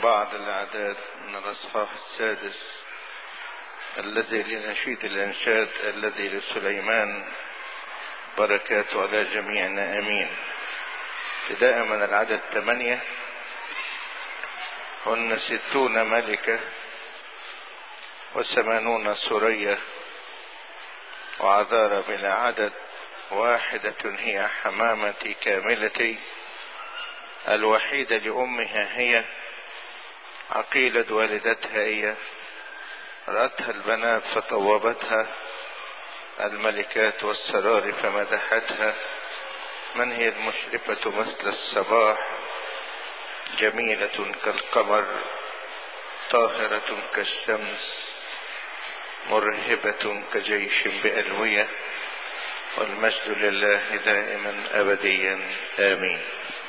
بعض الأعداد من الأصحاح السادس الذي لنشيد الإنشاد الذي لسليمان بركاته على جميعنا آمين ابتداء من العدد ثمانية هن ستون ملكة وثمانون سرية وعذارى بلا عدد واحدة هي حمامتي كاملتي الوحيدة لأمها هي عقيلة والدتها هي رأتها البنات فطوبتها الملكات والسرار فمدحتها من هي المشرفة مثل الصباح جميلة كالقمر طاهرة كالشمس مرهبة كجيش بألوية والمجد لله دائما أبديا آمين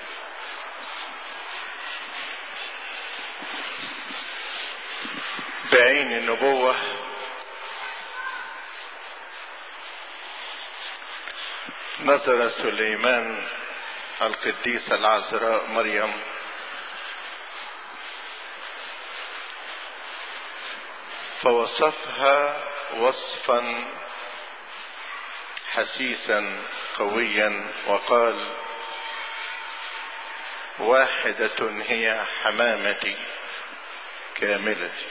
بعين النبوة نظر سليمان القديسة العذراء مريم فوصفها وصفا حسيسا قويا وقال واحدة هي حمامتي كاملتي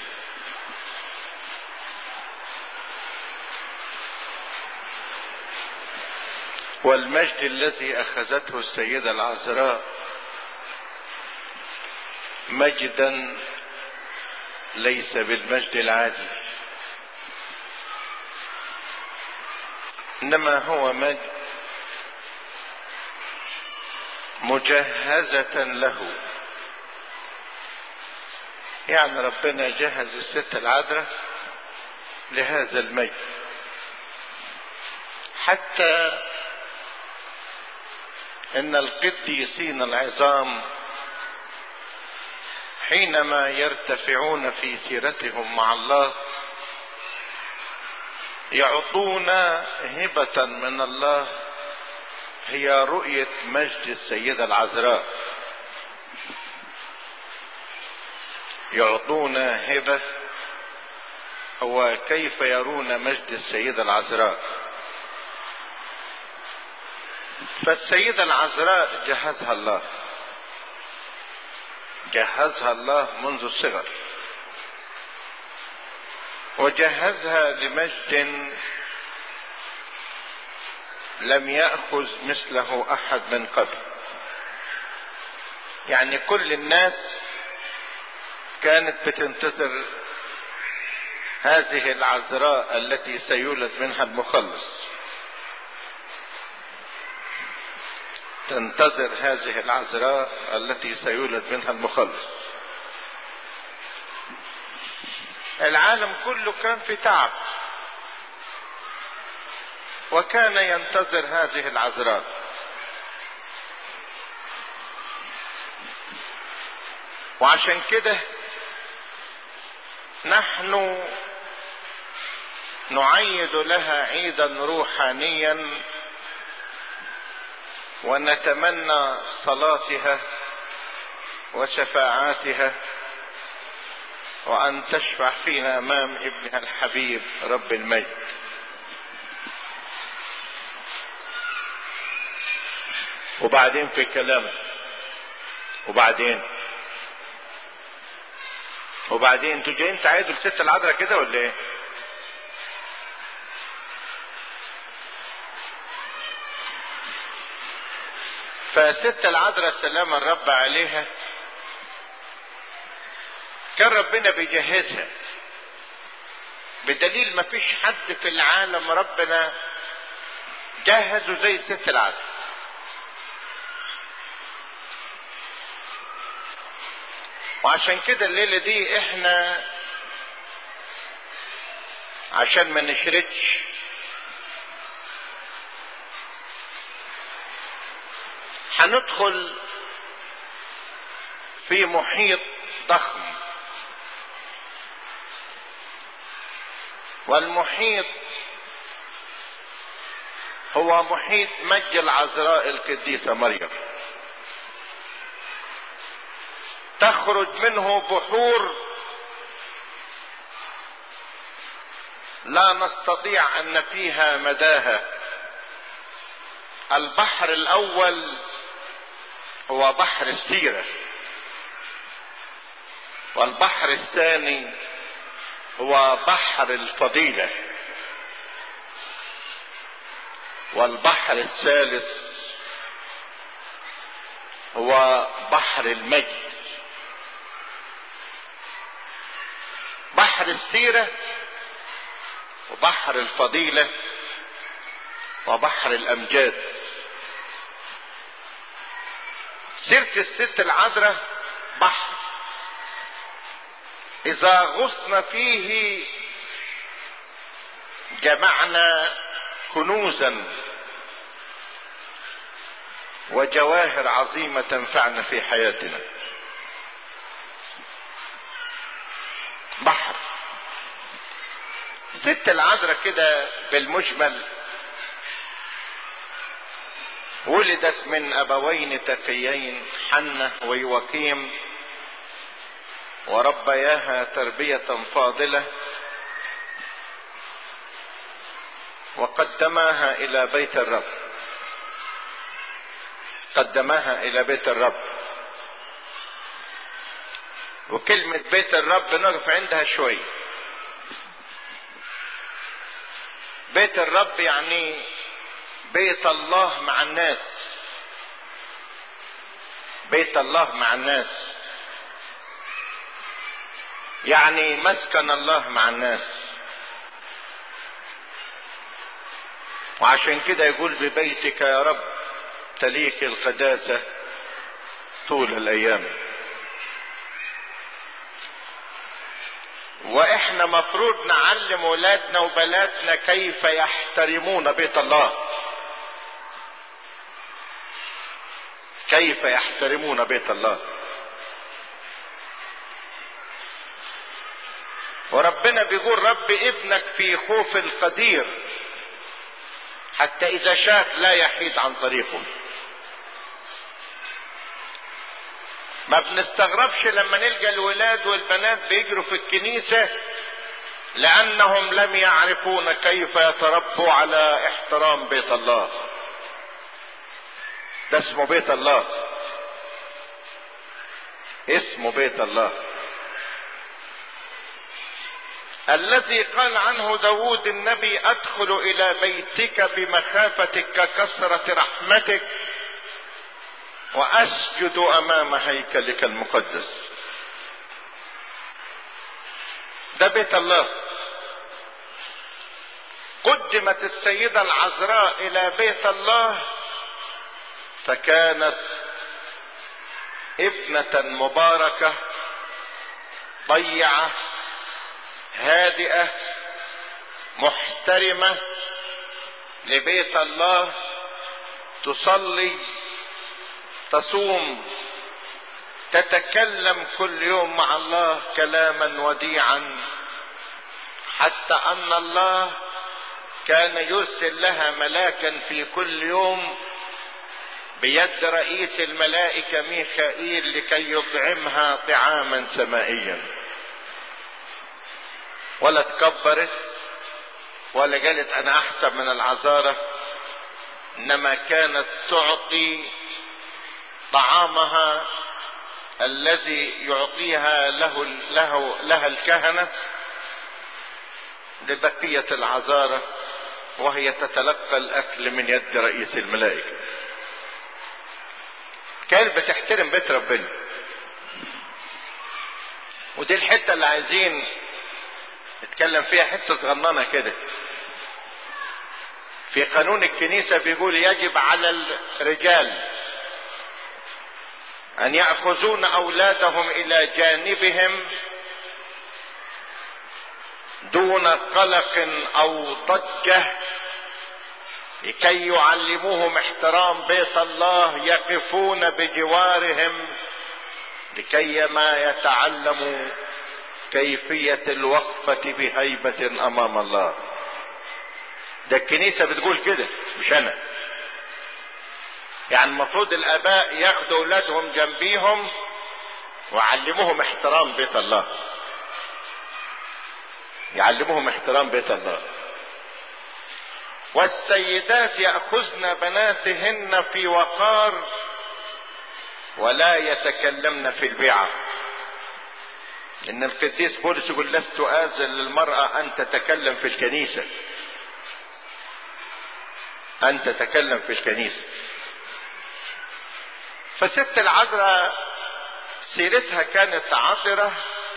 والمجد الذي اخذته السيدة العذراء مجدا ليس بالمجد العادي انما هو مجد مجهزة له يعني ربنا جهز الست العذراء لهذا المجد حتى ان القديسين العظام حينما يرتفعون في سيرتهم مع الله يعطون هبة من الله هي رؤية مجد السيدة العذراء يعطون هبة هو كيف يرون مجد السيدة العذراء فالسيدة العذراء جهزها الله جهزها الله منذ الصغر وجهزها لمجد لم ياخذ مثله احد من قبل يعني كل الناس كانت بتنتظر هذه العذراء التي سيولد منها المخلص تنتظر هذه العذراء التي سيولد منها المخلص العالم كله كان في تعب وكان ينتظر هذه العذراء وعشان كده نحن نعيد لها عيدا روحانيا ونتمنى صلاتها وشفاعاتها وان تشفع فينا امام ابنها الحبيب رب المجد وبعدين في كلام وبعدين وبعدين انتوا جايين تعيدوا الست العذراء كده ولا ايه فست العذراء سلام الرب عليها كان ربنا بيجهزها بدليل ما فيش حد في العالم ربنا جهزه زي الست العذراء وعشان كده الليلة دي احنا عشان ما نشردش هندخل في محيط ضخم والمحيط هو محيط مج العذراء القديسة مريم تخرج منه بحور لا نستطيع ان نفيها مداها البحر الاول هو بحر السيره والبحر الثاني هو بحر الفضيله والبحر الثالث هو بحر المجد بحر السيره وبحر الفضيله وبحر الامجاد سيره الست العذراء بحر اذا غصن فيه جمعنا كنوزا وجواهر عظيمه تنفعنا في حياتنا بحر ست العذراء كده بالمجمل ولدت من ابوين تقيين حنة ويوكيم وربياها تربية فاضلة وقدماها الى بيت الرب قدماها الى بيت الرب وكلمة بيت الرب نقف عندها شوي بيت الرب يعني بيت الله مع الناس بيت الله مع الناس يعني مسكن الله مع الناس وعشان كده يقول ببيتك يا رب تليك القداسة طول الأيام واحنا مفروض نعلم ولادنا وبناتنا كيف يحترمون بيت الله كيف يحترمون بيت الله وربنا بيقول رب ابنك في خوف القدير حتى اذا شاف لا يحيد عن طريقه ما بنستغربش لما نلقى الولاد والبنات بيجروا في الكنيسة لأنهم لم يعرفون كيف يتربوا على احترام بيت الله ده اسمه بيت الله اسمه بيت الله الذي قال عنه داود النبي أدخل إلى بيتك بمخافتك ككثرة رحمتك واسجد امام هيكلك المقدس ده بيت الله قدمت السيدة العذراء الى بيت الله فكانت ابنة مباركة ضيعة هادئة محترمة لبيت الله تصلي تصوم تتكلم كل يوم مع الله كلاما وديعا حتى ان الله كان يرسل لها ملاكا في كل يوم بيد رئيس الملائكة ميخائيل لكي يطعمها طعاما سمائيا ولا تكبرت ولا قالت انا احسن من العذارة انما كانت تعطي طعامها الذي يعطيها له له لها الكهنه لبقيه العذاره وهي تتلقى الاكل من يد رئيس الملائكه كانت بتحترم بيت ربنا ودي الحته اللي عايزين نتكلم فيها حته صغننه كده في قانون الكنيسه بيقول يجب على الرجال ان ياخذون اولادهم الى جانبهم دون قلق او ضجه لكي يعلموهم احترام بيت الله يقفون بجوارهم لكي ما يتعلموا كيفيه الوقفه بهيبه امام الله ده الكنيسه بتقول كده مش انا يعني المفروض الاباء ياخدوا اولادهم جنبيهم وعلموهم احترام بيت الله يعلموهم احترام بيت الله والسيدات ياخذن بناتهن في وقار ولا يتكلمن في البيعه ان القديس بولس يقول لست اذن للمراه ان تتكلم في الكنيسه ان تتكلم في الكنيسه فست العذراء سيرتها كانت عطره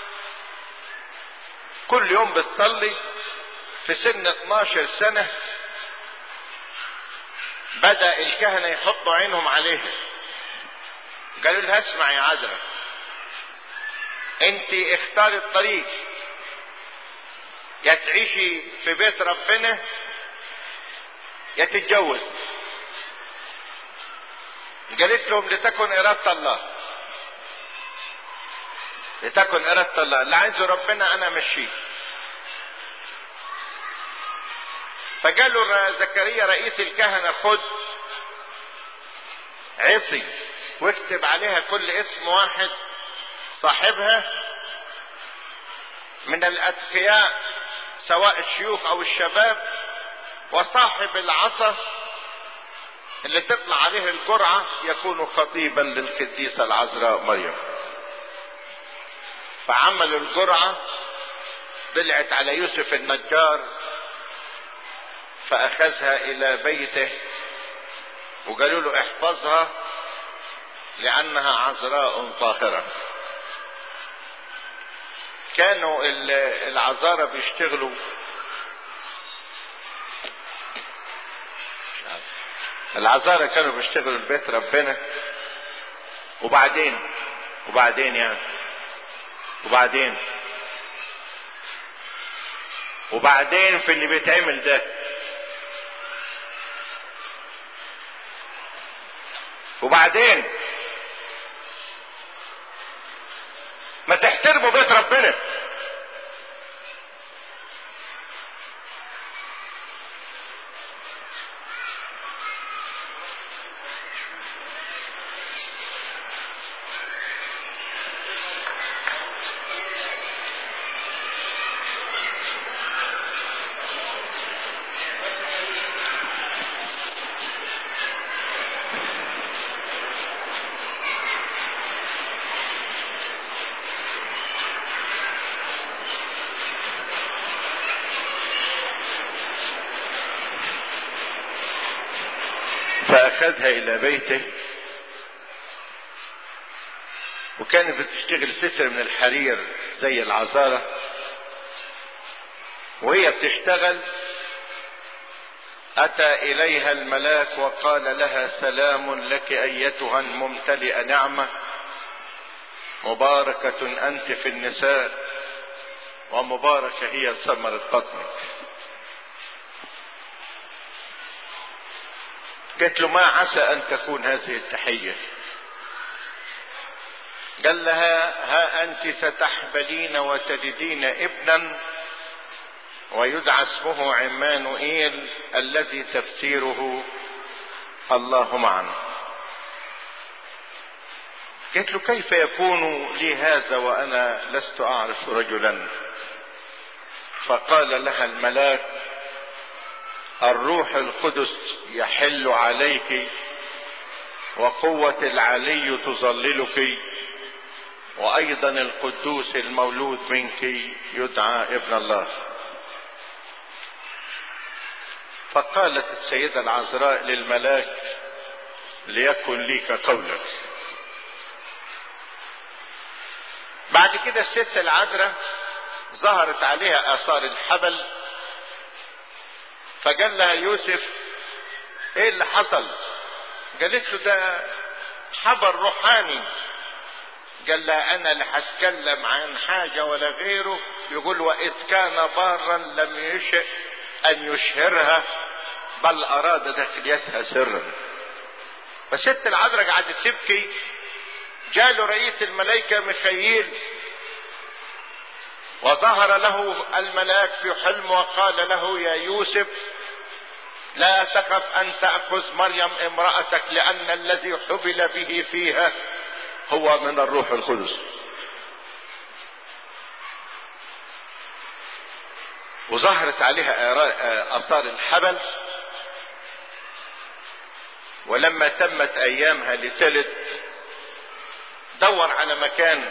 كل يوم بتصلي في سن 12 سنه بدا الكهنه يحطوا عينهم عليها قالوا لها اسمع يا عذراء انت اختاري الطريق يا تعيشي في بيت ربنا يا تتجوز قالت لهم لتكن إرادة الله لتكن إرادة الله اللي عايزه ربنا أنا مشيه فقالوا زكريا رئيس الكهنة خد عصي واكتب عليها كل اسم واحد صاحبها من الأتقياء سواء الشيوخ أو الشباب وصاحب العصا اللي تطلع عليه الجرعة يكون خطيبا للقديسة العذراء مريم فعملوا الجرعة طلعت على يوسف النجار فأخذها إلى بيته وقالوا له احفظها لأنها عذراء طاهرة كانوا العذارى بيشتغلوا العذارى كانوا بيشتغلوا البيت ربنا وبعدين وبعدين يعني وبعدين وبعدين في اللي بيتعمل ده وبعدين ما تحترموا بيت ربنا فأخذها إلى بيته وكانت بتشتغل ستر من الحرير زي العذارة وهي بتشتغل أتى إليها الملاك وقال لها سلام لك أيتها الممتلئة نعمة مباركة أنت في النساء ومباركة هي ثمرة بطنك قالت له ما عسى ان تكون هذه التحيه قال لها ها انت ستحبلين وتلدين ابنا ويدعى اسمه عمانوئيل الذي تفسيره الله معنا قالت له كيف يكون لي هذا وانا لست اعرف رجلا فقال لها الملاك الروح القدس يحل عليك وقوة العلي تظللك وأيضا القدوس المولود منك يدعى ابن الله فقالت السيدة العذراء للملاك ليكن لي كقولك بعد كده الست العذراء ظهرت عليها آثار الحبل فقال لها يوسف ايه اللي حصل قالت له ده حبر روحاني قال لها انا لا هتكلم عن حاجة ولا غيره يقول واذ كان بارا لم يشئ ان يشهرها بل اراد تخليتها سرا فست العذراء قعدت تبكي جاله رئيس الملائكة ميخائيل وظهر له الملاك في حلم وقال له يا يوسف لا تخف ان تاخذ مريم امراتك لان الذي حبل به فيها هو من الروح القدس وظهرت عليها اثار الحبل ولما تمت ايامها لتلد دور على مكان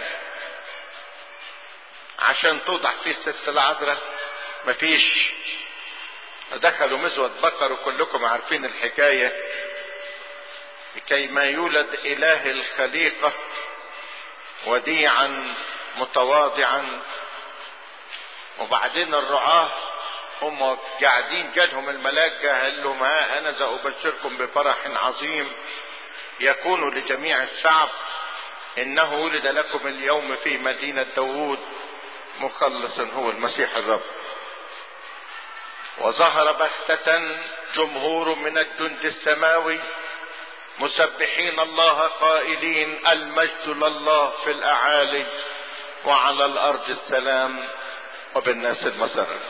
عشان توضع فيه الست العذراء مفيش دخلوا مزود بقر وكلكم عارفين الحكايه لكي ما يولد اله الخليقه وديعا متواضعا وبعدين الرعاه هم قاعدين جالهم الملاك قال لهم ها انا سابشركم بفرح عظيم يكون لجميع الشعب انه ولد لكم اليوم في مدينه داوود مخلص هو المسيح الرب وظهر بغتة جمهور من الجند السماوي مسبحين الله قائلين المجد لله في الاعالي وعلى الارض السلام وبالناس المسرة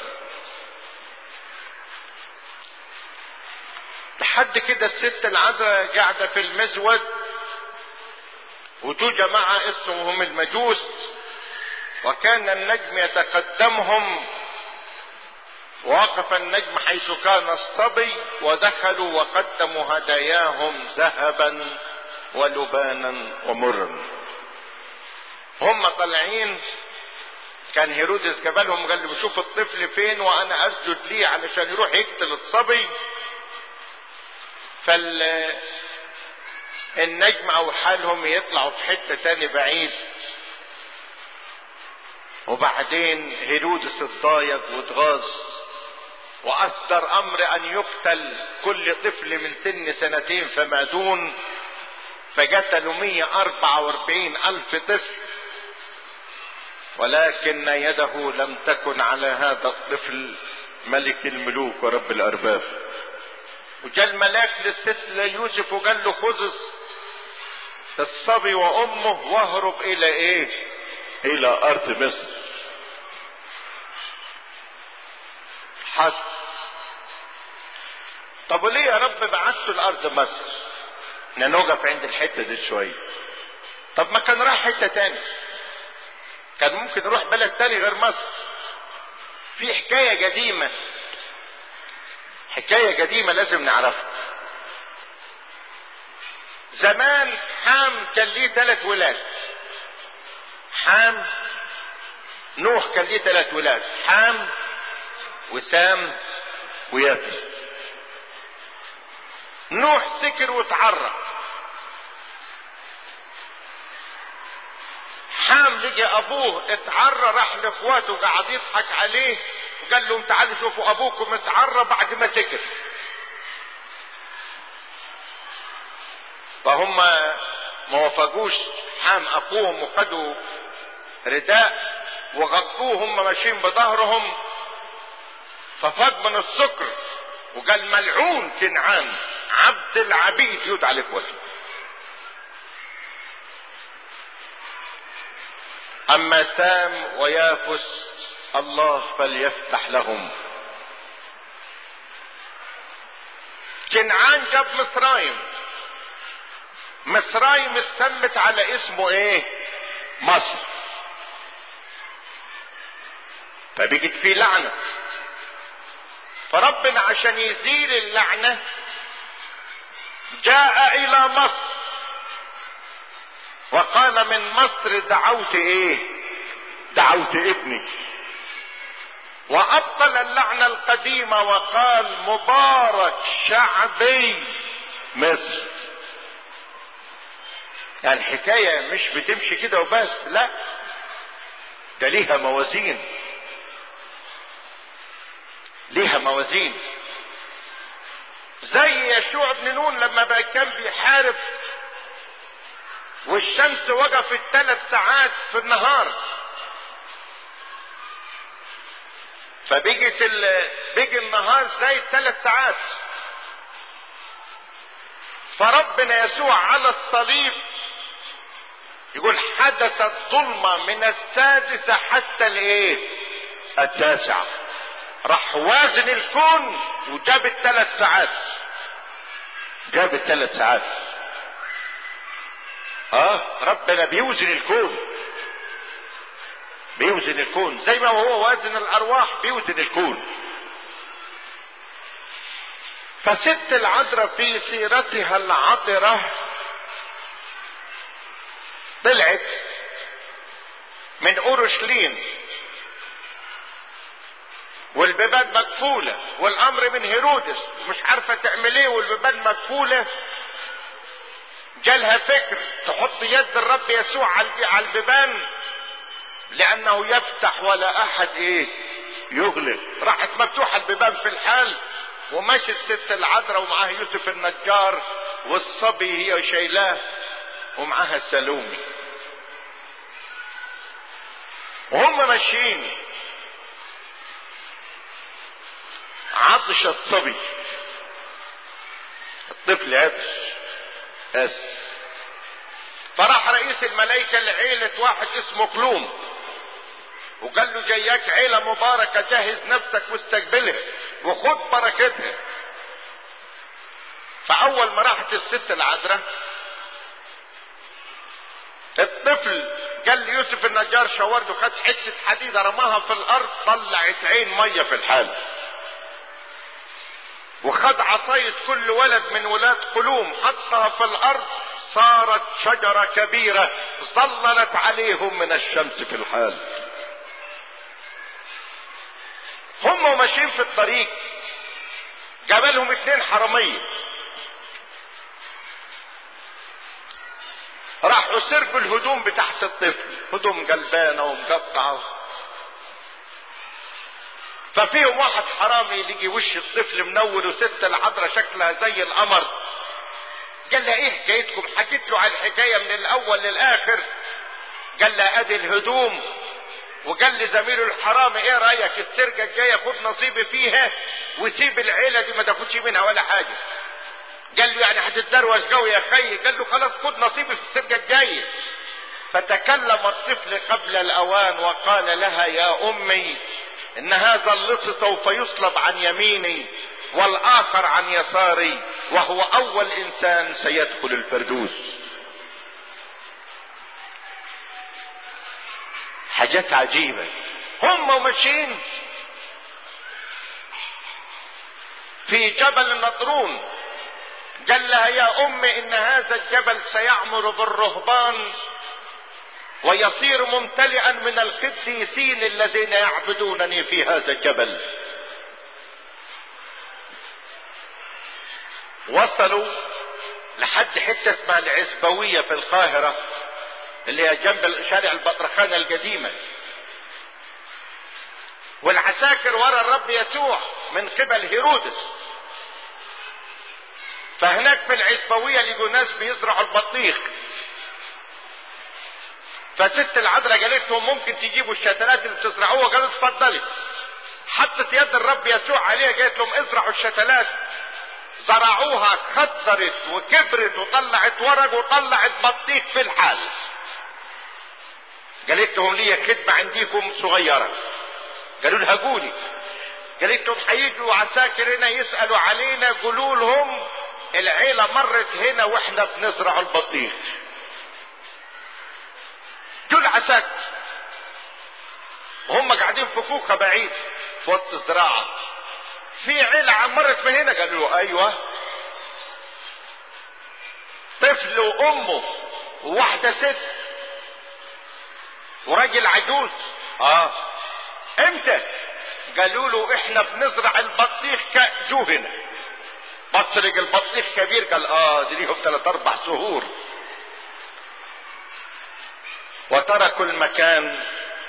لحد كده الست العذراء قاعدة في المزود وجو جماعة اسمهم المجوس وكان النجم يتقدمهم وقف النجم حيث كان الصبي ودخلوا وقدموا هداياهم ذهبا ولبانا ومرا هم طالعين كان هيرودس جابلهم قال له شوف الطفل فين وانا اسجد ليه علشان يروح يقتل الصبي فال النجم او حالهم يطلعوا في حته تاني بعيد وبعدين هيرودس اتضايق واتغاظ واصدر امر ان يقتل كل طفل من سن سنتين فما دون فقتلوا 144 الف طفل ولكن يده لم تكن على هذا الطفل ملك الملوك ورب الارباب وجاء الملاك للست ليوسف وقال له خذ الصبي وامه واهرب الى ايه الى ارض مصر حد طب وليه يا رب بعته لارض مصر نوقف عند الحته دي شويه طب ما كان راح حته تاني كان ممكن يروح بلد تاني غير مصر في حكايه قديمه حكايه قديمه لازم نعرفها زمان حام كان ليه ثلاث ولاد حام نوح كان ليه ثلاث ولاد حام وسام ويافس نوح سكر وتعرى حام لقي ابوه اتعرى راح لاخواته قعد يضحك عليه وقال لهم تعالوا شوفوا ابوكم اتعرى بعد ما سكر فهم ما وافقوش حام اخوهم وخدوا رداء وغطوه هم ماشيين بظهرهم ففاض من السكر وقال ملعون كنعان عبد العبيد يدعى لاخوته اما سام ويافس الله فليفتح لهم كنعان جاب مصرايم مصرايم اتسمت على اسمه ايه مصر فبقت في لعنة فربنا عشان يزيل اللعنة جاء الى مصر وقال من مصر دعوت ايه دعوت ابني وابطل اللعنة القديمة وقال مبارك شعبي مصر يعني الحكاية مش بتمشي كده وبس لا ده ليها موازين ليها موازين زي يشوع بن نون لما بقى كان بيحارب والشمس وقفت ثلاث ساعات في النهار فبيجت ال... بيجي النهار زي ثلاث ساعات فربنا يسوع على الصليب يقول حدثت ظلمة من السادسة حتى الايه التاسعة راح وازن الكون وجاب الثلاث ساعات جاب الثلاث ساعات اه ربنا بيوزن الكون بيوزن الكون زي ما هو وازن الارواح بيوزن الكون فست العذراء في سيرتها العطرة طلعت من اورشليم والبيبان مقفولة والامر من هيرودس مش عارفة تعمل ايه والبيبان مقفولة جالها فكر تحط يد الرب يسوع على البيبان لانه يفتح ولا احد ايه يغلق راحت مفتوحة البيبان في الحال ومشت ست العذراء ومعاها يوسف النجار والصبي هي شايلاه ومعاها سلومي وهم ماشيين عطش الصبي الطفل عطش اسف فراح رئيس الملائكة لعيلة واحد اسمه كلوم وقال له جاياك عيلة مباركة جهز نفسك واستقبلها وخد بركتها فأول ما راحت الست العذراء الطفل قال ليوسف النجار شاورده خد حتة حديدة رماها في الأرض طلعت عين مية في الحال وخد عصاية كل ولد من ولاد قلوم حطها في الأرض صارت شجرة كبيرة ظللت عليهم من الشمس في الحال هم ماشيين في الطريق جابلهم اتنين حرامية راحوا سرقوا الهدوم بتاعت الطفل هدوم قلبانة ومقطعة ففيهم واحد حرامي يجي وش الطفل منور وست العذراء شكلها زي القمر قال له ايه حكايتكم حكيت له على الحكايه من الاول للاخر قال له ادي الهدوم وقال لي زميله الحرامي ايه رايك السرقه الجايه خد نصيبي فيها وسيب العيله دي ما تاخدش منها ولا حاجه قال له يعني هتتدروش قوي يا خي قال له خلاص خد نصيبي في السرقه الجايه فتكلم الطفل قبل الاوان وقال لها يا امي ان هذا اللص سوف يصلب عن يميني والاخر عن يساري وهو اول انسان سيدخل الفردوس حاجات عجيبة هم ماشيين في جبل النطرون قال لها يا ام ان هذا الجبل سيعمر بالرهبان ويصير ممتلئا من القديسين الذين يعبدونني في هذا الجبل وصلوا لحد حتة اسمها العزبوية في القاهرة اللي هي جنب شارع البطرخانة القديمة والعساكر ورا الرب يسوع من قبل هيرودس فهناك في العزبوية لقوا ناس بيزرعوا البطيخ فست العذراء قالت لهم ممكن تجيبوا الشتلات اللي بتزرعوها قالوا اتفضلي حطت يد الرب يسوع عليها قالت لهم ازرعوا الشتلات زرعوها خضرت وكبرت وطلعت ورق وطلعت بطيخ في الحال قالت لهم لي خدمة عنديكم صغيرة قالوا لها قولي قالت لهم هيجوا عساكر هنا يسألوا علينا قولوا لهم العيلة مرت هنا واحنا بنزرع البطيخ دول عساكر وهم قاعدين في فوقها بعيد في وسط الزراعة في عيلة عمرت من هنا قالوا له ايوه طفل وامه وواحدة ست وراجل عجوز اه امتى قالوا له احنا بنزرع البطيخ كأجو هنا بطرق البطيخ كبير قال اه دي ليهم ثلاث اربع شهور وتركوا المكان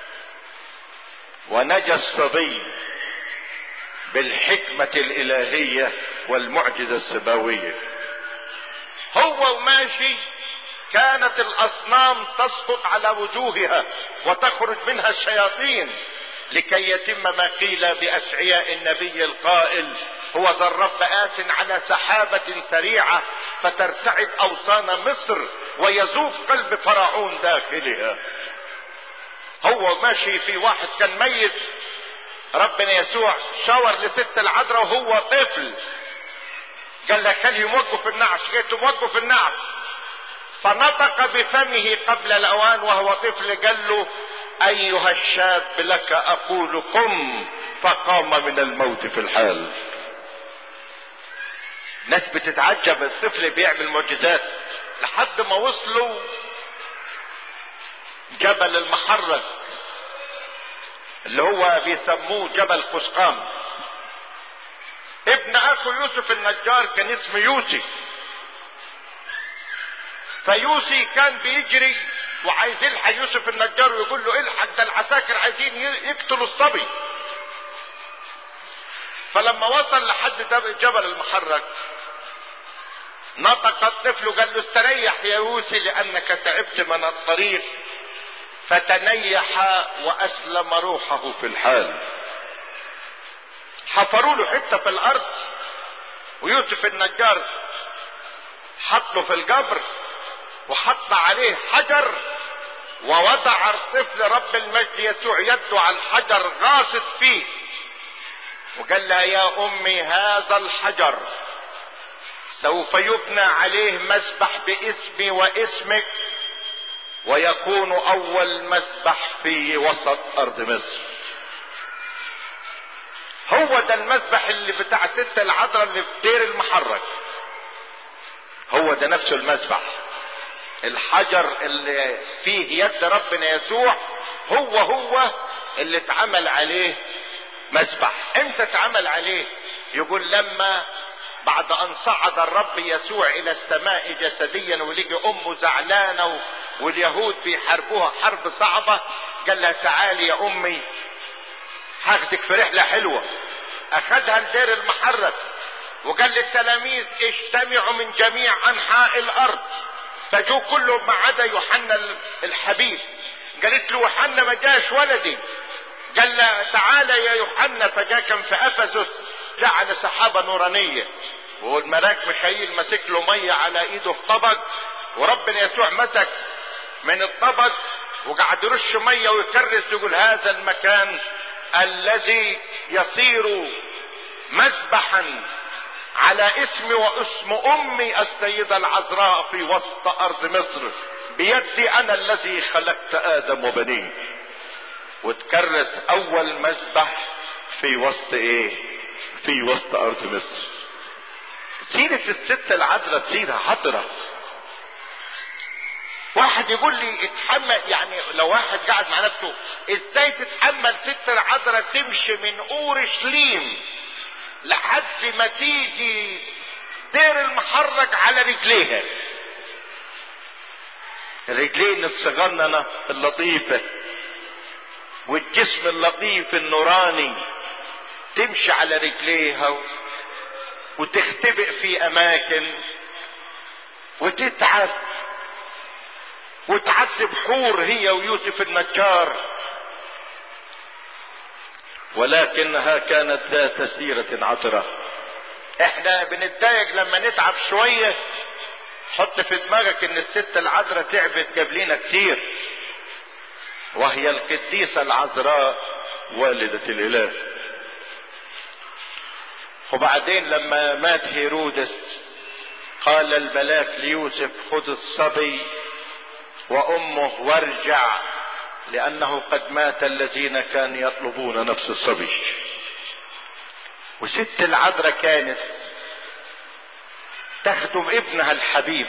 ونجى الصبي بالحكمة الإلهية والمعجزة السماوية هو وماشي كانت الأصنام تسقط على وجوهها وتخرج منها الشياطين لكي يتم ما قيل بأشعياء النبي القائل هو ذا الرب آت على سحابة سريعة فترتعد أوصان مصر ويذوب قلب فرعون داخلها هو ماشي في واحد كان ميت ربنا يسوع شاور لست العذراء وهو طفل قال لك كان يموقف النعش جيت موقف النعش فنطق بفمه قبل الاوان وهو طفل قال له ايها الشاب لك اقول قم فقام من الموت في الحال ناس بتتعجب الطفل بيعمل معجزات لحد ما وصلوا جبل المحرج اللي هو بيسموه جبل قسقام ابن اخو يوسف النجار كان اسمه يوسي فيوسي كان بيجري وعايز يلحق يوسف النجار ويقول له الحق ده العساكر عايزين يقتلوا الصبي فلما وصل لحد جبل المحرج نطق الطفل وقال له استريح يا يوسي لانك تعبت من الطريق فتنيح واسلم روحه في الحال حفروا له حته في الارض ويوسف النجار حطه في القبر وحط عليه حجر ووضع الطفل رب المجد يسوع يده على الحجر غاصت فيه وقال لها يا امي هذا الحجر سوف يبنى عليه مسبح باسمي واسمك ويكون اول مسبح في وسط ارض مصر هو ده المسبح اللي بتاع ست العذراء اللي في دير المحرج هو ده نفسه المسبح الحجر اللي فيه يد ربنا يسوع هو هو اللي اتعمل عليه مسبح امتى اتعمل عليه يقول لما بعد ان صعد الرب يسوع الى السماء جسديا ولقي امه زعلانه واليهود بيحاربوها حرب صعبه قال لها تعالي يا امي هاخدك في رحله حلوه اخدها لدير المحرك وقال للتلاميذ اجتمعوا من جميع انحاء الارض فجو كلهم ما عدا يوحنا الحبيب قالت له يوحنا ما جاش ولدي قال له تعالى يا يوحنا فجاء كان في افسس جعل سحابه نورانيه والملاك ميخائيل ماسك له ميه على ايده في طبق وربنا يسوع مسك من الطبق وقعد يرش ميه ويكرس يقول هذا المكان الذي يصير مسبحا على اسمي واسم امي السيده العذراء في وسط ارض مصر بيدي انا الذي خلقت ادم وبنيه وتكرس اول مسبح في وسط ايه في وسط ارض مصر سيرة الست العذراء سيرة حضرة واحد يقول لي اتحمل يعني لو واحد قاعد مع نفسه ازاي تتحمل ست العذراء تمشي من اورشليم لحد ما تيجي دير المحرج على رجليها الرجلين الصغننة اللطيفة والجسم اللطيف النوراني تمشي على رجليها وتختبئ في اماكن وتتعب وتعذب حور هي ويوسف النجار ولكنها كانت ذات سيرة عطرة احنا بنتضايق لما نتعب شوية حط في دماغك ان الست العذراء تعبت قبلينا كتير وهي القديسة العذراء والدة الاله وبعدين لما مات هيرودس قال الملاك ليوسف خذ الصبي وامه وارجع لانه قد مات الذين كانوا يطلبون نفس الصبي وست العذراء كانت تخدم ابنها الحبيب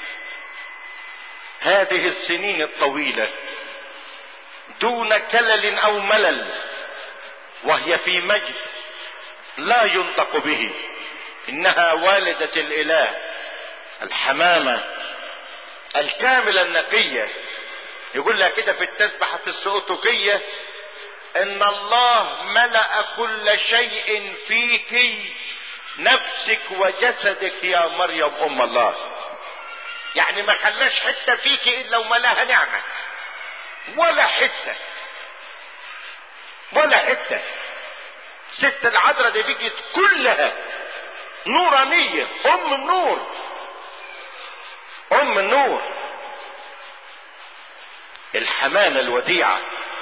هذه السنين الطويله دون كلل او ملل وهي في مجد لا ينطق به انها والده الاله الحمامه الكامله النقيه يقول لها كده في التسبحه في السؤتكيه ان الله ملا كل شيء فيك نفسك وجسدك يا مريم ام الله يعني ما خلاش حته فيك الا وملاها نعمه ولا حته ولا حته ست العذراء دي بقت كلها نورانية أم النور أم النور الحمامة الوديعة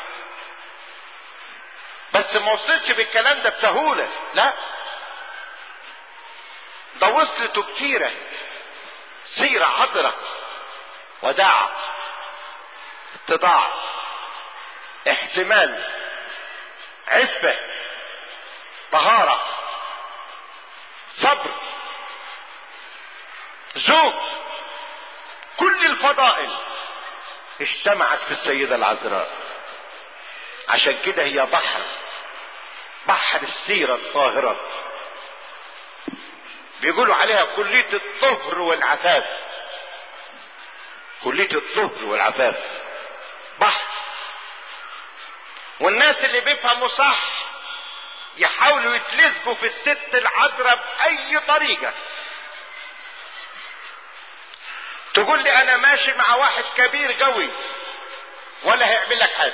بس ما وصلتش بالكلام ده بسهولة لا ده وصلته كتيرة سيرة حضرة وداع اتضاع احتمال عفة طهارة صبر زوج كل الفضائل اجتمعت في السيدة العذراء عشان كده هي بحر بحر السيرة الطاهرة بيقولوا عليها كلية الطهر والعفاف كلية الطهر والعفاف بحر والناس اللي بيفهموا صح يحاولوا يتلزقوا في الست العذراء بأي طريقة تقول لي أنا ماشي مع واحد كبير قوي ولا هيعمل لك حاجة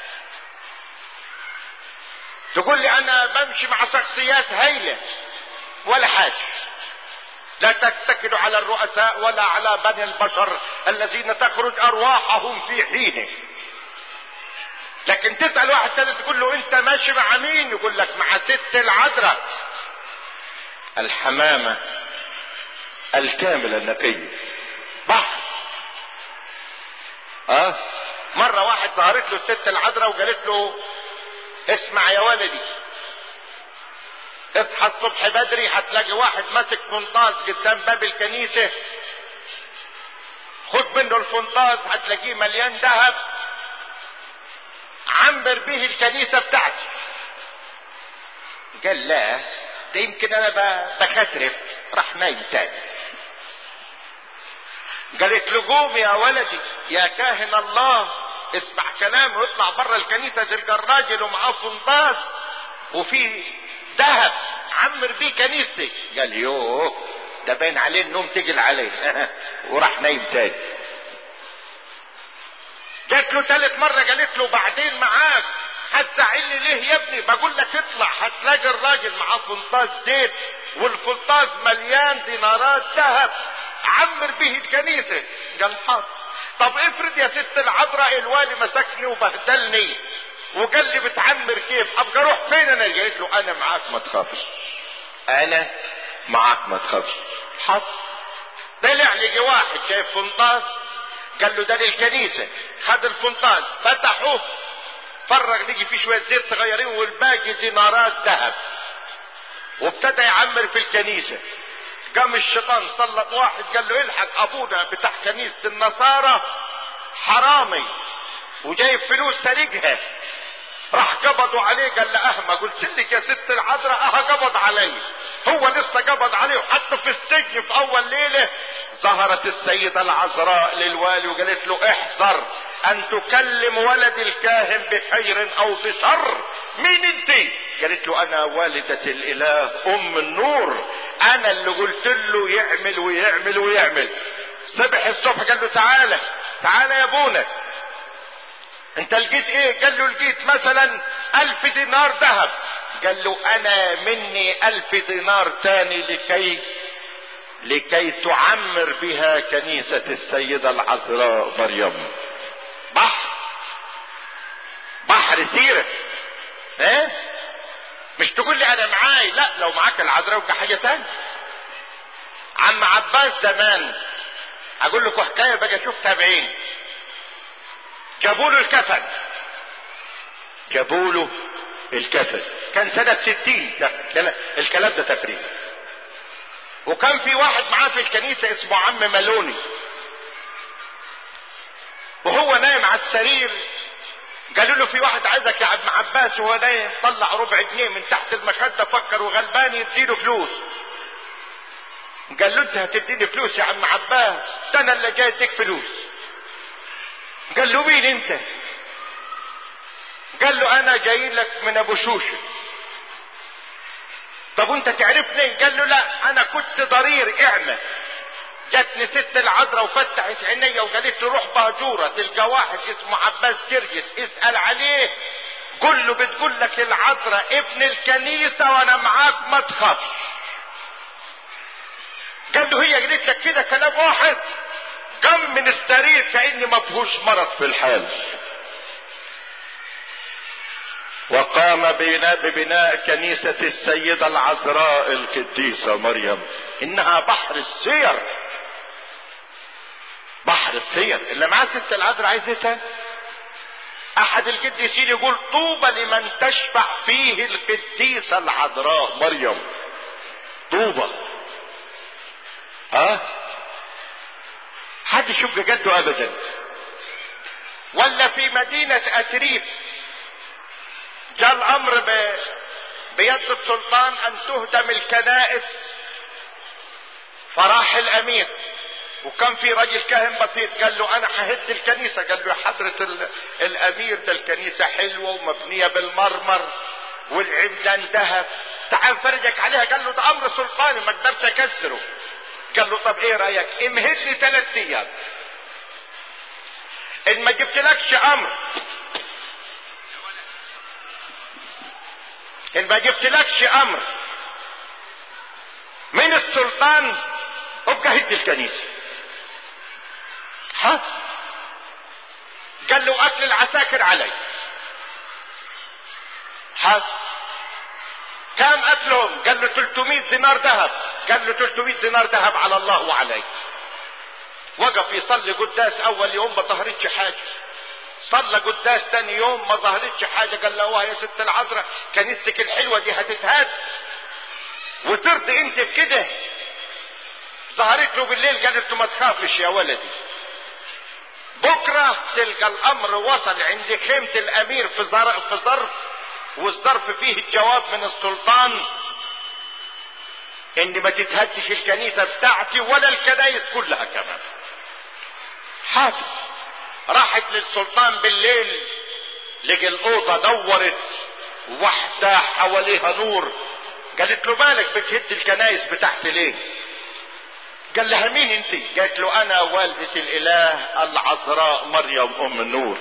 تقول لي أنا بمشي مع شخصيات هايلة ولا حاجة لا تتكلوا على الرؤساء ولا على بني البشر الذين تخرج أرواحهم في حينه لكن تسأل واحد تاني تقول له انت ماشي مع مين يقول لك مع ست العذراء الحمامة الكاملة النقية بحر اه مرة واحد ظهرت له الست العذراء وقالت له اسمع يا ولدي اصحى الصبح بدري هتلاقي واحد ماسك فنطاز قدام باب الكنيسة خد منه الفنطاز هتلاقيه مليان ذهب عمر به الكنيسة بتاعتي قال لا ده يمكن انا بخاترف راح نايم تاني قالت له قوم يا ولدي يا كاهن الله اسمع كلامه ويطلع بره الكنيسة تلقى الراجل ومعاه فنطاس وفي ذهب عمر بيه كنيستي قال يوه ده باين عليه النوم تجل عليه وراح نايم تاني جات له ثالث مرة قالت له بعدين معاك هتزعلني ليه يا ابني بقول لك اطلع هتلاقي الراجل معاه فنطاس زيت والفنطاس مليان دينارات ذهب عمر به الكنيسة قال حاضر طب افرض يا ست العذراء الوالي مسكني وبهدلني وقال لي بتعمر كيف ابقى اروح فين انا قالت له انا معاك ما تخافش انا معاك ما تخافش حاضر طلع لقي واحد شايف فنطاس قال له ده للكنيسة خد الفنطاس فتحوه فرغ لقي فيه شوية زيت صغيرين والباقي دينارات ذهب وابتدى يعمر في الكنيسة قام الشيطان سلط واحد قال له الحق ابونا بتاع كنيسة النصارى حرامي وجايب فلوس سرقها راح قبضوا عليه قال له اهما قلت لك يا ست العذراء اه قبض علي هو لسه قبض عليه وحتى في السجن في اول ليله ظهرت السيده العذراء للوالي وقالت له احذر ان تكلم ولد الكاهن بخير او بشر مين انت قالت له انا والدة الاله ام النور انا اللي قلت له يعمل ويعمل ويعمل صبح الصبح قال له تعالى تعالى يا ابونا انت لقيت ايه قال له لقيت مثلا الف دينار ذهب قال له انا مني الف دينار تاني لكي لكي تعمر بها كنيسة السيدة العذراء مريم بحر بحر سيرة ايه مش تقول لي انا معاي لا لو معاك العذراء يبقى حاجة تانية عم عباس زمان اقول لكم حكاية بقى شفتها بعيني جابوا له الكفن جابوا له الكفن كان سنة ستين ده الكلام ده تقريبا وكان في واحد معاه في الكنيسة اسمه عم ملوني وهو نايم على السرير قالوا له في واحد عايزك يا عم عباس وهو نايم طلع ربع جنيه من تحت المخدة فكر وغلبان يديله فلوس قال له انت هتديني فلوس يا عم عباس ده انا اللي جاي اديك فلوس قال له مين انت قال له انا جاي لك من ابو شوشة طب وانت تعرفني قال له لا انا كنت ضرير اعمى جاتني ست العذراء وفتحت عينيا وقالت لي روح بهجورة تلقى واحد اسمه عباس جرجس اسأل عليه قل له بتقول لك العذراء ابن الكنيسة وانا معاك ما تخافش قال له هي قالت لك كده كلام واحد قام من السرير كأن ما فيهوش مرض في الحال وقام بنا ببناء كنيسة السيدة العذراء القديسة مريم انها بحر السير بحر السير اللي معاه ست العذراء عايز ايه تاني احد القديسين يقول طوبى لمن تشفع فيه القديسة العذراء مريم طوبى ها حد يشوف جده ابدا ولا في مدينة اتريب جاء الامر ب... بيد السلطان ان تهدم الكنائس فراح الامير وكان في راجل كاهن بسيط قال له انا ههد الكنيسه قال له حضره ال... الامير ده الكنيسه حلوه ومبنيه بالمرمر والعمدان ذهب تعال فرجك عليها قال له ده امر سلطاني ما اقدرش اكسره قال له طب ايه رايك امهد لي ثلاث ايام ان ما جبتلكش امر ان ما جبتلكش امر من السلطان ابقى هد الكنيسه حاضر قال له اكل العساكر علي حاضر كم اكلهم قال له 300 دينار ذهب قال له 300 دينار ذهب على الله وعلي وقف يصلي قداس اول يوم ما ظهرتش حاجه صلى قداس تاني يوم ما ظهرتش حاجه قال له يا ست العذراء كنيستك الحلوه دي هتتهد وترضي انت بكده ظهرت له بالليل قالت له ما تخافش يا ولدي بكرة تلقى الأمر وصل عند خيمة الأمير في ظرف, في ظرف والظرف فيه الجواب من السلطان إن ما تتهدش الكنيسة بتاعتي ولا الكنايس كلها كمان حاضر راحت للسلطان بالليل لقى الأوضة دورت واحدة حواليها نور قالت له مالك بتهد الكنايس بتاعتي ليه قال لها مين انت قالت له انا والدة الاله العذراء مريم ام النور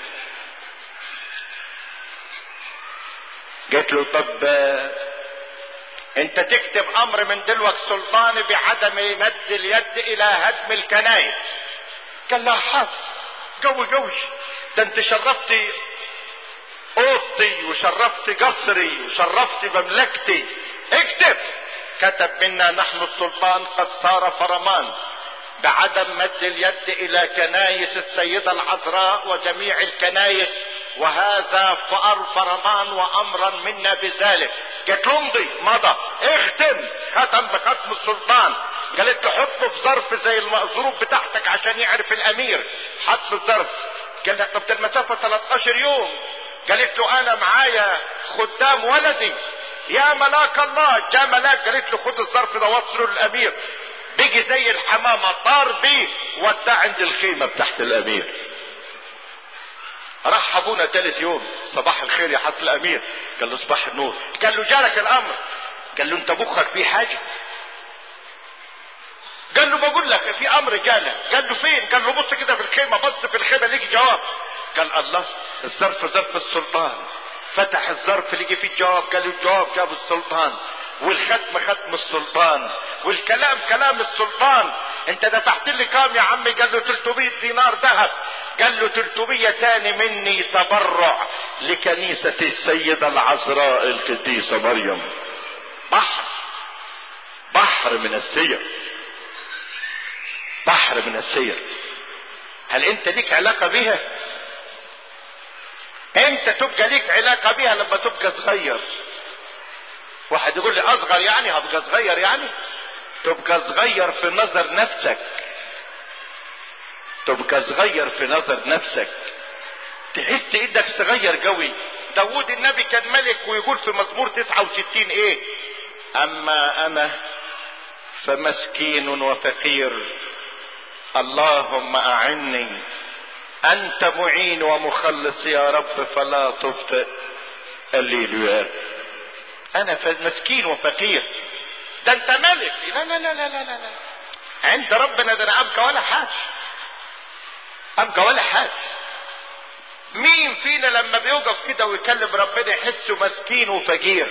قالت له طب انت تكتب امر من دلوك سلطاني بعدم مد اليد الى هدم الكنائس قال لها حاضر قوي قوي ده انت شرفتي اوضتي وشرفتي قصري وشرفتي مملكتي اكتب كتب منا نحن السلطان قد صار فرمان بعدم مد اليد الى كنايس السيدة العذراء وجميع الكنايس وهذا فأر فرمان وامرا منا بذلك قالت له امضي مضى اختم ختم بختم السلطان قالت له حطه في ظرف زي الظروف بتاعتك عشان يعرف الامير حط الظرف قال لها طب ده المسافه 13 يوم قالت له انا معايا خدام ولدي يا ملاك الله جاء ملاك قالت له خد الظرف ده وصله للامير بيجي زي الحمامة طار بيه وداه عند الخيمة بتاعت الامير راح ابونا تالت يوم صباح الخير يا حضرة الامير قال له صباح النور قال له جالك الامر قال له انت مخك فيه حاجة قال له بقول لك في امر جالك قال له فين قال له بص كده في الخيمة بص في الخيمة ليك جواب قال الله الظرف ظرف السلطان فتح الظرف لقي فيه الجواب قال له الجواب جاب السلطان والختم ختم السلطان والكلام كلام السلطان انت دفعت لي كام يا عمي قال له 300 دينار ذهب قال له 300 تاني مني تبرع لكنيسة السيدة العذراء القديسة مريم بحر بحر من السير بحر من السير هل انت ليك علاقة بها امتى تبقى ليك علاقة بها لما تبقى صغير واحد يقول لي اصغر يعني هبقى صغير يعني تبقى صغير في نظر نفسك تبقى صغير في نظر نفسك تحس ايدك صغير قوي داود النبي كان ملك ويقول في مزمور 69 ايه اما انا فمسكين وفقير اللهم اعني انت معين ومخلص يا رب فلا تبطئ الليل انا مسكين وفقير ده انت ملك لا لا لا لا لا لا عند ربنا ده انا ابقى ولا حاجه ابقى ولا حاجه مين فينا لما بيوقف كده ويكلم ربنا يحسه مسكين وفقير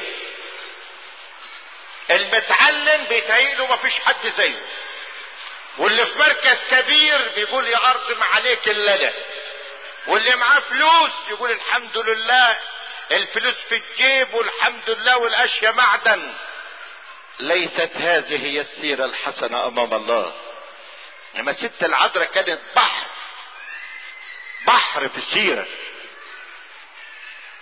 المتعلم بيتهيأله مفيش حد زيه واللي في مركز كبير بيقول يا ارض ما عليك الا انا واللي معاه فلوس يقول الحمد لله الفلوس في الجيب والحمد لله والاشياء معدن ليست هذه هي السيرة الحسنة امام الله لما ست العذراء كانت بحر بحر في السيرة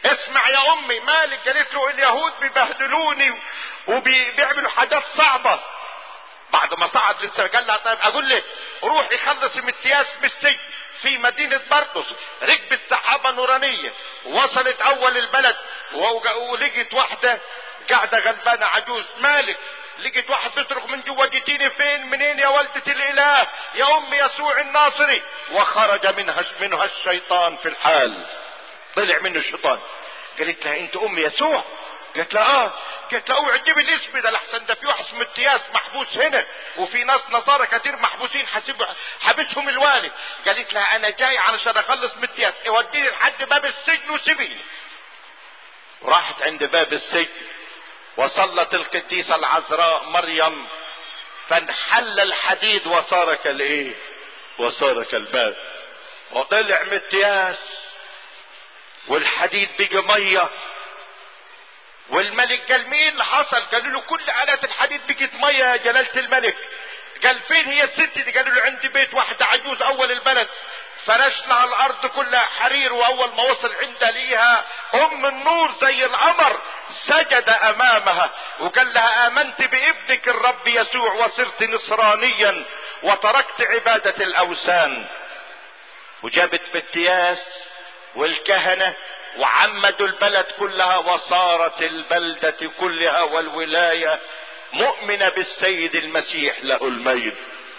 اسمع يا امي مالك قالت له اليهود بيبهدلوني وبيعملوا حاجات صعبة بعد ما صعد للسماء قال لها طيب اقول لك روحي خلصي من التياس بالسجن في مدينة برطس ركبت سحابة نورانية وصلت اول البلد ولقيت واحدة قاعدة غلبانة عجوز مالك لقيت واحد بيصرخ من جوا جيتيني فين منين يا والدة الاله يا ام يسوع الناصري وخرج منها منها الشيطان في الحال طلع منه الشيطان قالت لها انت ام يسوع قالت لها اه قالت لها اوعي تجيب الاسم ده لحسن ده في واحد اسمه التياس محبوس هنا وفي ناس نصارى كتير محبوسين حاسب حابسهم الوالي قالت لها انا جاي علشان اخلص من التياس اوديني لحد باب السجن وسيبيني راحت عند باب السجن وصلت القديسة العذراء مريم فانحل الحديد وصار كالايه وصار كالباب وطلع من التياس والحديد بقى ميه والملك قال مين اللي حصل قالوا له كل آلات الحديد بقت ميه يا جلالة الملك قال فين هي الست دي قالوا له عندي بيت واحدة عجوز اول البلد فرشنا على الارض كلها حرير واول ما وصل عندها ليها ام النور زي القمر سجد امامها وقال لها امنت بابنك الرب يسوع وصرت نصرانيا وتركت عبادة الاوثان وجابت بتياس والكهنة وعمدوا البلد كلها وصارت البلدة كلها والولاية مؤمنة بالسيد المسيح له المجد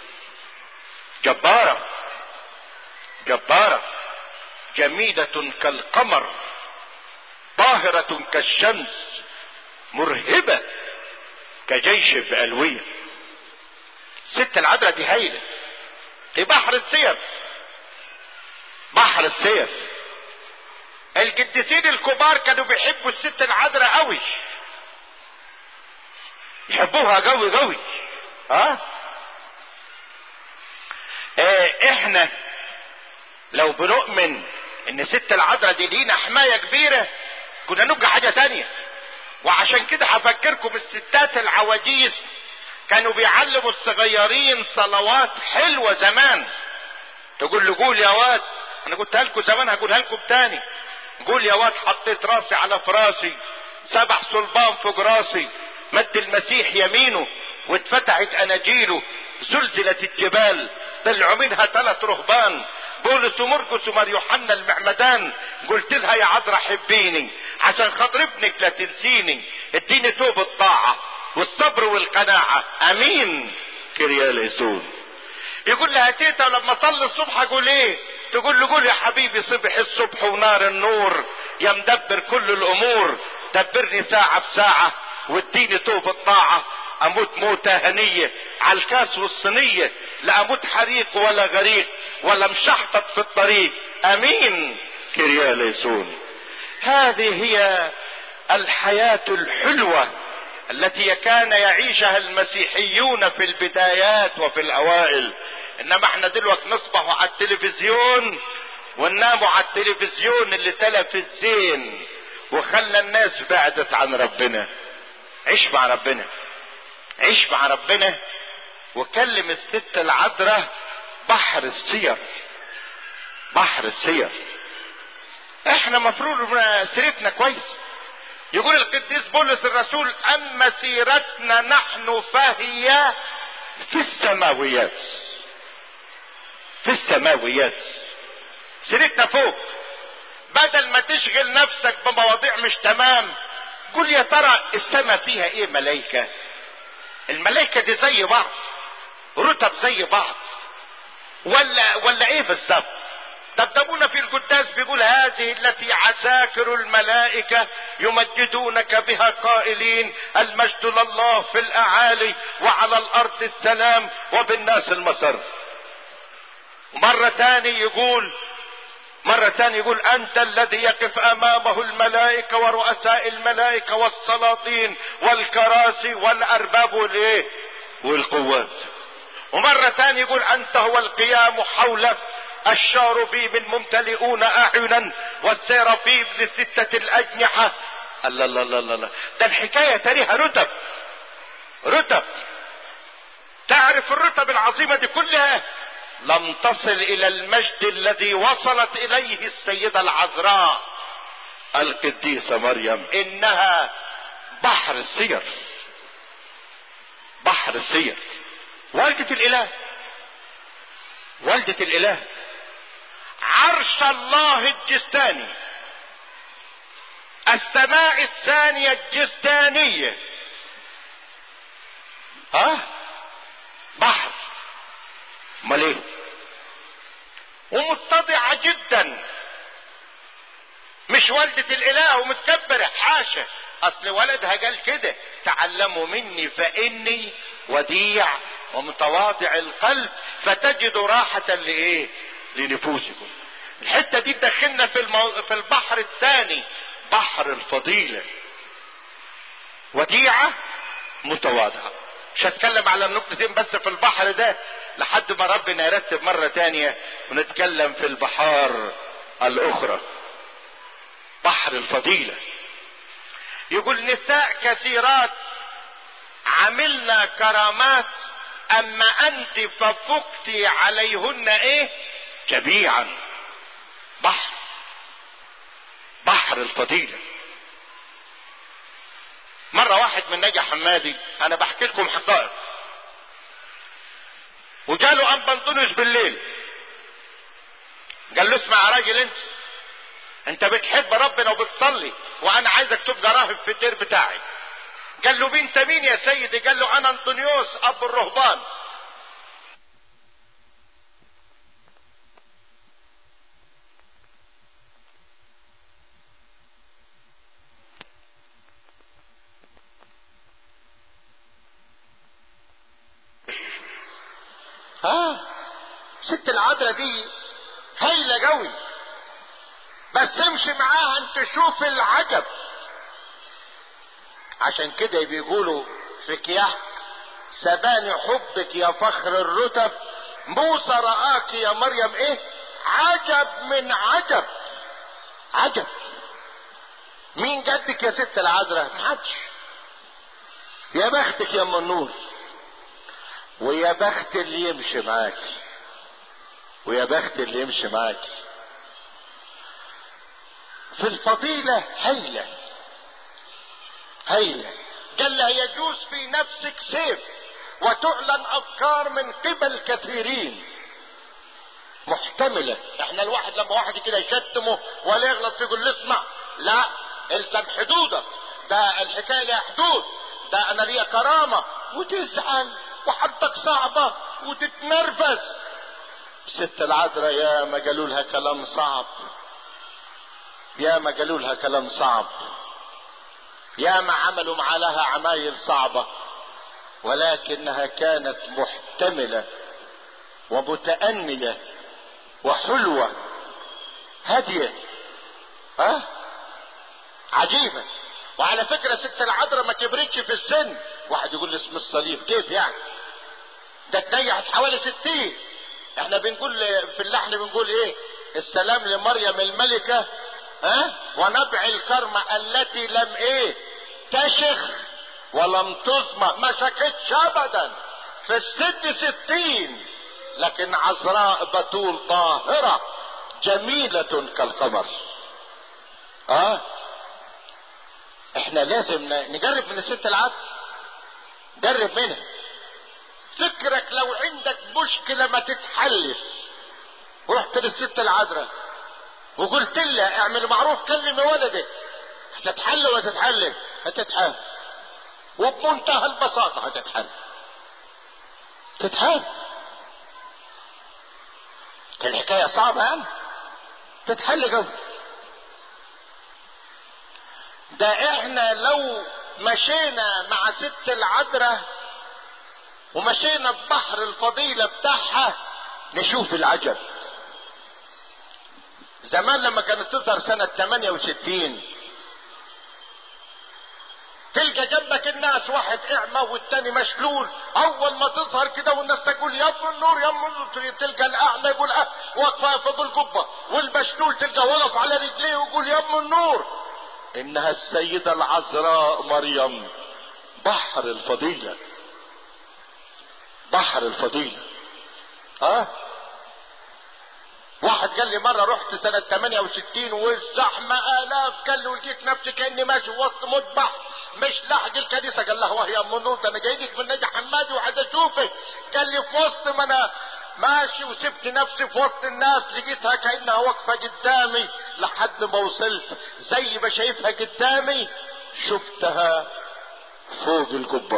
جبارة جبارة جميلة كالقمر طاهرة كالشمس مرهبة كجيش بألوية ست العذراء دي هايلة في بحر السيف بحر السيف القديسين الكبار كانوا بيحبوا الست العذراء قوي يحبوها قوي قوي ها اه احنا لو بنؤمن ان ست العذراء دي لينا حماية كبيرة كنا نبقى حاجة تانية وعشان كده هفكركم الستات العواجيز كانوا بيعلموا الصغيرين صلوات حلوة زمان تقول له قول يا واد انا قلتها لكم زمان هقولها لكم تاني قول يا واد حطيت راسي على فراسي سبع صلبان فوق راسي مد المسيح يمينه واتفتحت اناجيله زلزلت الجبال طلعوا منها ثلاث رهبان بولس ومرقس ومار يوحنا المعمدان قلت لها يا عذرا حبيني عشان خاطر ابنك لا تنسيني اديني توب الطاعة والصبر والقناعة امين كريال يسون يقول لها تيتا لما صلي الصبح اقول ايه تقول له قول يا حبيبي صبح الصبح ونار النور يا مدبر كل الامور دبرني ساعة بساعة واديني توب الطاعة اموت موتة هنية على الكاس والصينية لا اموت حريق ولا غريق ولا مشحطط في الطريق امين كريال يسون هذه هي الحياة الحلوة التي كان يعيشها المسيحيون في البدايات وفي الاوائل انما احنا دلوقتي نصبحوا على التلفزيون ونناموا على التلفزيون اللي تلف الزين وخلى الناس بعدت عن ربنا عيش مع ربنا عيش مع ربنا وكلم الست العذراء بحر السير بحر السير احنا مفروض سيرتنا كويس يقول القديس بولس الرسول اما سيرتنا نحن فهي في السماويات في السماويات سيرتنا فوق بدل ما تشغل نفسك بمواضيع مش تمام قول يا ترى السماء فيها ايه ملايكة الملايكة دي زي بعض رتب زي بعض ولا ولا ايه بالظبط دبدبونا في القداس بيقول هذه التي عساكر الملائكة يمجدونك بها قائلين المجد لله في الأعالي وعلى الأرض السلام وبالناس المسر مرة تاني يقول مرة تانية يقول أنت الذي يقف أمامه الملائكة ورؤساء الملائكة والسلاطين والكراسي والأرباب والإيه؟ والقوات. ومرة تانية يقول أنت هو القيام حوله الشاربيم الممتلئون أعينا والسيرافيم لستة الأجنحة. الله الله الله الله ده الحكاية تاريها رتب. رتب. تعرف الرتب العظيمة دي كلها لم تصل الى المجد الذي وصلت اليه السيده العذراء القديسة مريم انها بحر السير بحر السير والدة الاله والدة الاله عرش الله الجستاني السماء الثانية الجستانية ها بحر امال ايه ومتضعة جدا مش والدة الاله ومتكبرة حاشا اصل ولدها قال كده تعلموا مني فاني وديع ومتواضع القلب فتجدوا راحة لايه لنفوسكم الحتة دي تدخلنا في, المو... في البحر الثاني بحر الفضيلة وديعة متواضعة مش هتكلم على النقطتين بس في البحر ده لحد ما ربنا يرتب مرة تانية ونتكلم في البحار الاخرى بحر الفضيلة يقول نساء كثيرات عملنا كرامات اما انت ففقت عليهن ايه جميعا بحر بحر الفضيلة مرة واحد من نجا حمادي انا بحكي لكم حقائق وجاله ام بنطونيوس بالليل قال له اسمع يا راجل انت انت بتحب ربنا وبتصلي وانا عايزك تبقى راهب في الدير بتاعي قال له بنت مين يا سيدي قال له انا انطونيوس ابو الرهبان ها ست العذراء دي هايلة قوي بس امشي معاها انت شوف العجب عشان كده بيقولوا في كياك سباني حبك يا فخر الرتب موسى رآك يا مريم ايه عجب من عجب عجب مين جدك يا ست العذراء محدش يا بختك يا ام النور ويا بخت اللي يمشي معاكي ويا بخت اللي يمشي معاكي في الفضيلة هيلة هيلة قال لها يجوز في نفسك سيف وتعلن افكار من قبل كثيرين محتملة احنا الواحد لما واحد كده يشتمه ولا يغلط فيه يقول له اسمع لا الزم حدودك ده الحكاية ليها حدود ده انا ليا كرامة وتزعل وحالتك صعبة وتتنرفز ست العذراء يا ما قالوا لها كلام صعب يا ما قالوا لها كلام صعب يا ما عملوا مع لها عمايل صعبة ولكنها كانت محتملة ومتأنية وحلوة هادية ها عجيبة وعلى فكرة ست العذراء ما كبرتش في السن واحد يقول لي اسم الصليب كيف يعني ده اتنيحت حوالي ستين احنا بنقول في اللحن بنقول ايه السلام لمريم الملكة ها ونبع الكرمة التي لم ايه تشخ ولم تظمأ ما شكتش ابدا في الست ستين لكن عذراء بتول طاهرة جميلة كالقمر اه احنا لازم نجرب من الست العدل جرب منها فكرك لو عندك مشكلة ما تتحلش رحت للست العذراء وقلت لها اعمل معروف كلمي ولدك هتتحل ولا تتحل هتتحل وبمنتهى البساطة هتتحل تتحل الحكاية صعبة يعني تتحل قوي ده احنا لو مشينا مع ست العذراء ومشينا ببحر الفضيلة بتاعها نشوف العجب زمان لما كانت تظهر سنة 68 تلقى جنبك الناس واحد اعمى والتاني مشلول اول ما تظهر كده والناس تقول يا ابن النور يا ابن النور تلقى الاعمى يقول اه واقفه فوق القبه والمشلول تلقى وقف على رجليه ويقول يا ابن النور انها السيده العذراء مريم بحر الفضيله بحر الفضيله اه واحد واحد قال لي مرة رحت سنة 68 والزحمة آلاف قال لي ولقيت نفسي كأني ماشي وسط مذبح مش لاحق الكنيسة قال له وهي أم نور انا جاي لك من نجا حمادي وعايز اشوفك قال لي في وسط ما انا ماشي وسبت نفسي في وسط الناس لقيتها كأنها واقفة قدامي لحد ما وصلت زي ما شايفها قدامي شفتها فوق القبة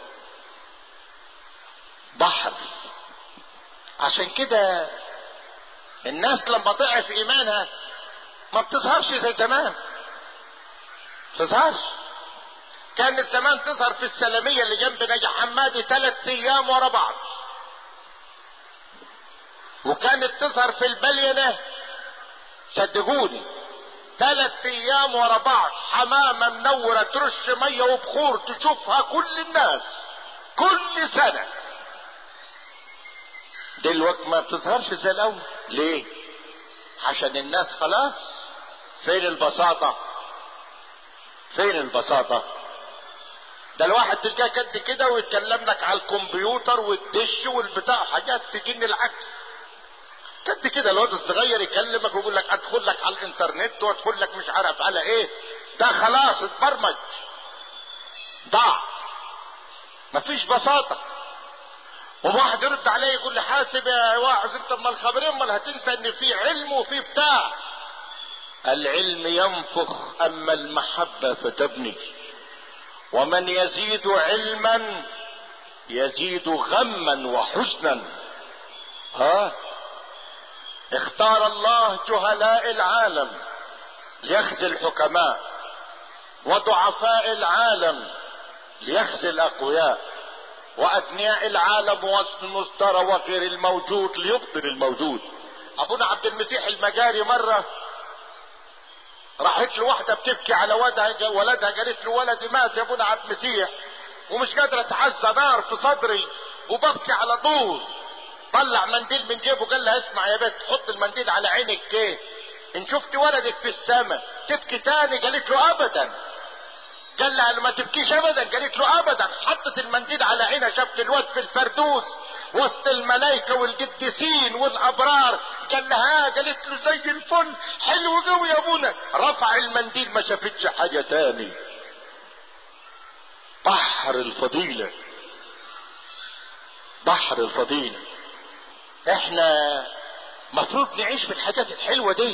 بحر عشان كده الناس لما ضعف ايمانها ما بتظهرش زي زمان تظهرش كانت زمان تظهر في السلمية اللي جنب نجا حمادي ثلاث ايام ورا بعض وكانت تظهر في البلينة صدقوني ثلاث ايام ورا بعض حمامة منورة ترش مية وبخور تشوفها كل الناس كل سنة دلوقتي ما بتظهرش زي الاول ليه عشان الناس خلاص فين البساطة فين البساطة ده الواحد تلقاه قد كده ويتكلم لك على الكمبيوتر والدش والبتاع حاجات تجن العكس قد كده الواد الصغير يكلمك ويقول لك ادخل لك على الانترنت وادخل لك مش عارف على ايه ده خلاص اتبرمج ضاع مفيش بساطه وواحد يرد عليه يقول لي حاسب يا واعظ انت امال خبرين امال هتنسى ان في علم وفي بتاع العلم ينفخ اما المحبه فتبني ومن يزيد علما يزيد غما وحزنا ها اختار الله جهلاء العالم ليخزي الحكماء وضعفاء العالم ليخزي الاقوياء وأثنياء العالم والمسترى وغير الموجود ليبطل الموجود أبونا عبد المسيح المجاري مرة راحت له واحدة بتبكي على ولدها ولدها قالت له ولدي مات يا أبونا عبد المسيح ومش قادرة أتعزى نار في صدري وببكي على طول طلع منديل من جيبه قال لها اسمع يا بنت حط المنديل على عينك كيه ان شفت ولدك في السماء تبكي تاني قالت له ابدا قال لها ما تبكيش ابدا قالت له ابدا حطت المنديل على عينها شافت الواد في الفردوس وسط الملائكه والقديسين والابرار قال لها قالت له زي الفل حلو قوي يا ابونا رفع المنديل ما شافتش حاجه تاني بحر الفضيله بحر الفضيله احنا مفروض نعيش في الحاجات الحلوه دي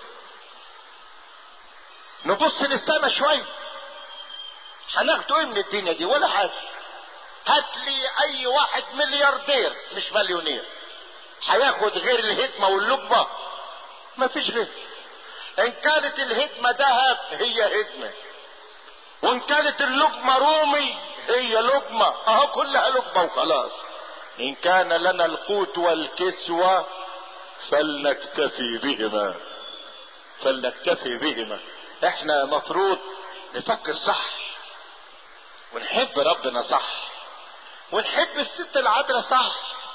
نبص للسما شويه هناخده ايه من الدنيا دي ولا حاجه هات لي اي واحد ملياردير مش مليونير هياخد غير الهدمه واللقمه ما فيش غير ان كانت الهدمه ذهب هي هدمه وان كانت اللقمه رومي هي لقمه اهو كلها لقمه وخلاص ان كان لنا القوت والكسوه فلنكتفي بهما فلنكتفي بهما احنا مفروض نفكر صح ونحب ربنا صح ونحب الست العذراء صح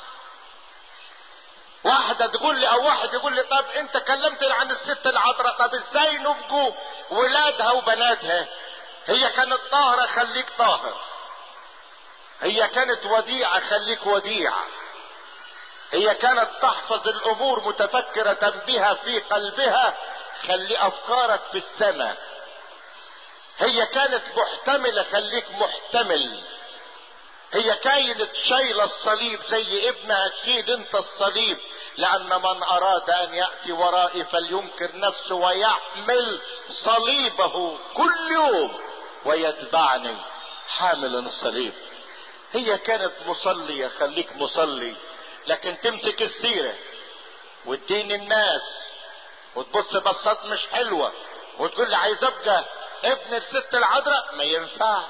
واحدة تقول لي او واحد يقول لي طب انت كلمتني عن الست العذراء طب ازاي نفقوا ولادها وبناتها هي كانت طاهرة خليك طاهر هي كانت وديعة خليك وديع هي كانت تحفظ الامور متفكرة بها في قلبها خلي افكارك في السماء هي كانت محتملة خليك محتمل هي كانت شايلة الصليب زي ابنها شيل انت الصليب لان من اراد ان يأتي ورائي فلينكر نفسه ويحمل صليبه كل يوم ويتبعني حاملا الصليب هي كانت مصلية خليك مصلي لكن تمسك السيرة وتدين الناس وتبص بصات مش حلوة وتقول لي عايز ابقى ابن الست العذراء ما ينفعش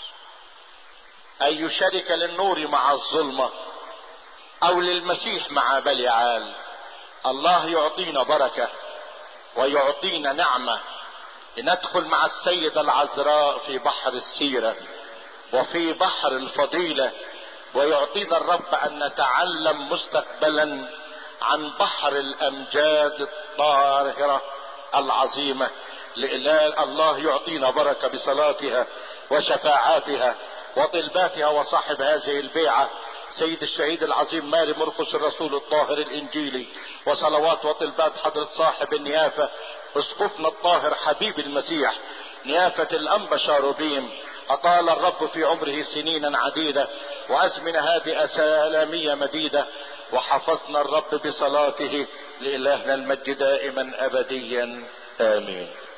اي شركة للنور مع الظلمة او للمسيح مع بليعال الله يعطينا بركة ويعطينا نعمة لندخل مع السيدة العذراء في بحر السيرة وفي بحر الفضيلة ويعطينا الرب ان نتعلم مستقبلا عن بحر الامجاد الطاهرة العظيمة لإله الله يعطينا بركة بصلاتها وشفاعاتها وطلباتها وصاحب هذه البيعة سيد الشهيد العظيم ماري مرقس الرسول الطاهر الانجيلي وصلوات وطلبات حضرة صاحب النيافة اسقفنا الطاهر حبيب المسيح نيافة الانبا شاروبيم اطال الرب في عمره سنينا عديدة وازمنة هادئة سلامية مديدة وحفظنا الرب بصلاته لإلهنا المجد دائما أبديا آمين